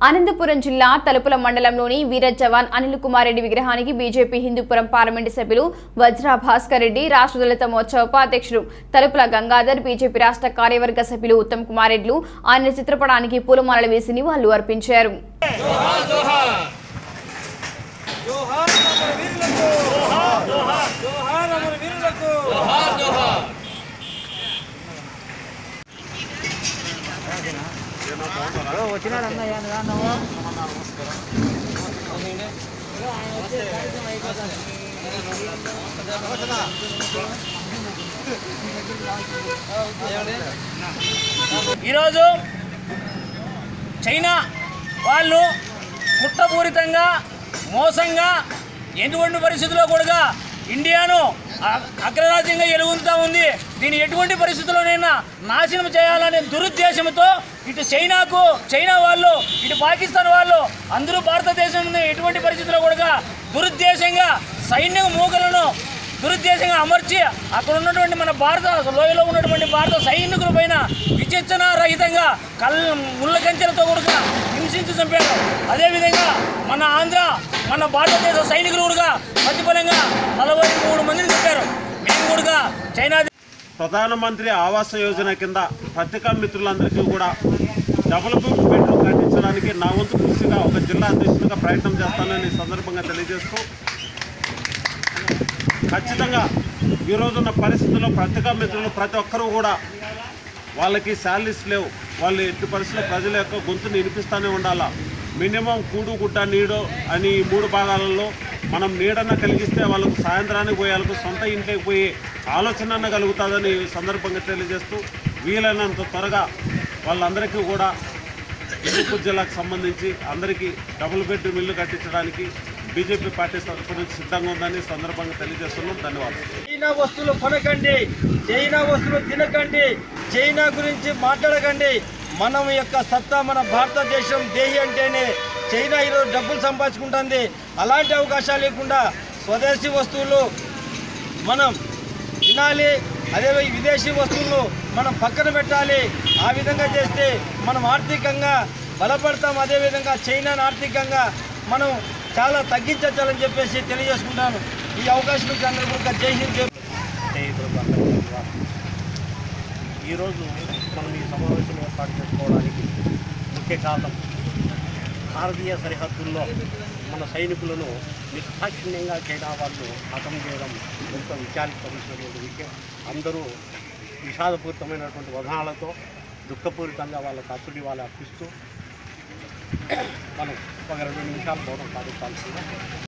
అనంతపురం జిల్లా తలుపుల మండలంలోని వీర జవాన్ అనిల్ కుమార్ రెడ్డి విగ్రహానికి బీజేపీ హిందూపురం పార్లమెంటు సభ్యులు వజ్రా భాస్కర్ రెడ్డి రాష్ట్ర దళిత మోర్చా ఉపాధ్యక్షుడు తలుపుల గంగాధర్ బీజేపీ రాష్ట్ర కార్యవర్గ సభ్యులు ఉత్తమ్ కుమార్ రెడ్లు ఆయన చిత్రపటానికి పూలమాలలు వేసి నివాళులు అర్పించారు జోహార్ అమర వీరులకు జోహార్ అమర వీరులకు ఈరోజు చైనా వాళ్ళు కుట్రపూరితంగా మోసంగా ఎటువంటి పరిస్థితుల్లో కూడా ఇండియాను అ- అగ్రరాజ్యంగా ఎలుగుతూ ఉంది దీన్ని ఎటువంటి పరిస్థితుల్లోనైనా నాశనం చేయాలనే దురుద్దేశంతో ఇటు చైనాకు చైనా వాళ్ళు ఇటు పాకిస్తాన్ వాళ్ళు అందరూ భారతదేశం ఎటువంటి పరిస్థితుల్లో కూడా దురుద్దేశంగా సైన్య మూకలను దురుద్దేశంగా అమర్చి అక్కడ ఉన్నటువంటి మన భారత లోయలో ఉన్నటువంటి భారత సైనికుల పైన విచక్షణ రహితంగా కల్ ముళ్ళ కంచెలతో కూడా హింసించి చంపారు అదేవిధంగా మన ఆంధ్ర మన భారతదేశ సైనికులు కూడా ప్రతిఫలంగా నలభై మూడు మందిని చంపారు మేము కూడా చైనా ప్రధానమంత్రి ఆవాస యోజన కింద పత్రికా మిత్రులందరికీ కూడా డబుల్ బెడ్రూమ్ కట్టించడానికి నా వంతు కృషిగా ఒక జిల్లా అధ్యక్షుడిగా ప్రయత్నం చేస్తానని ఈ సందర్భంగా తెలియజేస్తూ ఖచ్చితంగా ఈ రోజున్న పరిస్థితుల్లో పత్రికా మిత్రులు ప్రతి ఒక్కరూ కూడా వాళ్ళకి శాలరీస్ లేవు వాళ్ళు ఎట్టి పరిస్థితుల్లో ప్రజల యొక్క గొంతుని వినిపిస్తూనే ఉండాలా మినిమం కూడు గుడ్డ నీడో అని ఈ మూడు భాగాలలో మనం నీడన కలిగిస్తే వాళ్ళకు సాయంత్రానికి పోయి వాళ్ళకు సొంత ఇంట్లోకి పోయి ఆలోచన కలుగుతుందని ఈ సందర్భంగా తెలియజేస్తూ వీలైనంత త్వరగా వాళ్ళందరికీ కూడా ఇడుపు జిల్లాకు సంబంధించి అందరికీ డబుల్ బెడ్రూమ్ ఇల్లు కట్టించడానికి బీజేపీ పార్టీ తరఫు నుంచి సిద్ధంగా ఉందని ఈ సందర్భంగా తెలియజేస్తున్నాం ధన్యవాదాలు చైనా వస్తువులు కొనకండి చైనా వస్తువులు తినకండి చైనా గురించి మాట్లాడకండి మనం యొక్క సత్తా మన భారతదేశం దేహి అంటేనే చైనా ఈరోజు డబ్బులు సంపాదించుకుంటుంది అలాంటి అవకాశాలు లేకుండా స్వదేశీ వస్తువులు మనం తినాలి అదే విదేశీ వస్తువులను మనం పక్కన పెట్టాలి ఆ విధంగా చేస్తే మనం ఆర్థికంగా బలపడతాం అదేవిధంగా చైనాను ఆర్థికంగా మనం చాలా తగ్గించాలని చెప్పేసి తెలియజేసుకుంటాను ఈ అవకాశం ఇచ్చిన అందరికీ కూడా జై హింద్ జై స్నేహితులకు అందరికీ కూడా ఈరోజు మనం ఈ సమావేశం ఏర్పాటు చేసుకోవడానికి ముఖ్య కారణం భారతీయ సరిహద్దుల్లో మన సైనికులను నిర్దాక్షిణ్యంగా చైనా వాళ్ళు హతం చేయడం ఎంతో విచారించవలసినటువంటి విషయం అందరూ విషాదపూరితమైనటువంటి వదనాలతో దుఃఖపూరితంగా వాళ్ళకు అసలు వాళ్ళు అర్పిస్తూ మనం ఒక రెండు నిమిషాలు మౌనం పాటించాల్సిందిగా